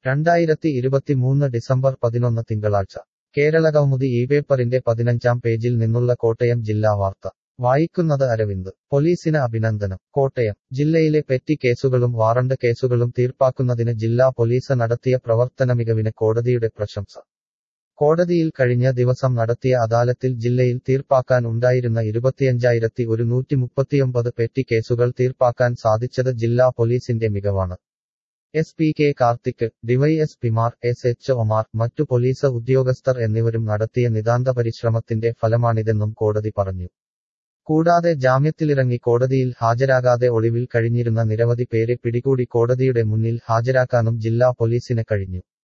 രണ്ടായിരത്തി ഇരുപത്തിമൂന്ന് ഡിസംബർ പതിനൊന്ന് തിങ്കളാഴ്ച കേരളകൗമുദി ഈ പേപ്പറിന്റെ പതിനഞ്ചാം പേജിൽ നിന്നുള്ള കോട്ടയം ജില്ലാ വാർത്ത വായിക്കുന്നത് അരവിന്ദ് പോലീസിന് അഭിനന്ദനം കോട്ടയം ജില്ലയിലെ പെറ്റി കേസുകളും വാറണ്ട് കേസുകളും തീർപ്പാക്കുന്നതിന് ജില്ലാ പോലീസ് നടത്തിയ പ്രവർത്തനമികവിന് കോടതിയുടെ പ്രശംസ കോടതിയിൽ കഴിഞ്ഞ ദിവസം നടത്തിയ അദാലത്തിൽ ജില്ലയിൽ തീർപ്പാക്കാൻ ഉണ്ടായിരുന്ന ഇരുപത്തിയഞ്ചായിരത്തി ഒരുന്നൂറ്റി മുപ്പത്തിയൊമ്പത് പെറ്റി കേസുകൾ തീർപ്പാക്കാൻ സാധിച്ചത് ജില്ലാ പോലീസിന്റെ മികവാണ് എസ് പി കെ കാർത്തിക് ഡിവൈഎസ് പിമാർ എസ് എച്ച് ഒമാർ മറ്റു പോലീസ് ഉദ്യോഗസ്ഥർ എന്നിവരും നടത്തിയ നിതാന്ത പരിശ്രമത്തിന്റെ ഫലമാണിതെന്നും കോടതി പറഞ്ഞു കൂടാതെ ജാമ്യത്തിലിറങ്ങി കോടതിയിൽ ഹാജരാകാതെ ഒളിവിൽ കഴിഞ്ഞിരുന്ന നിരവധി പേരെ പിടികൂടി കോടതിയുടെ മുന്നിൽ ഹാജരാക്കാനും ജില്ലാ പോലീസിന് കഴിഞ്ഞു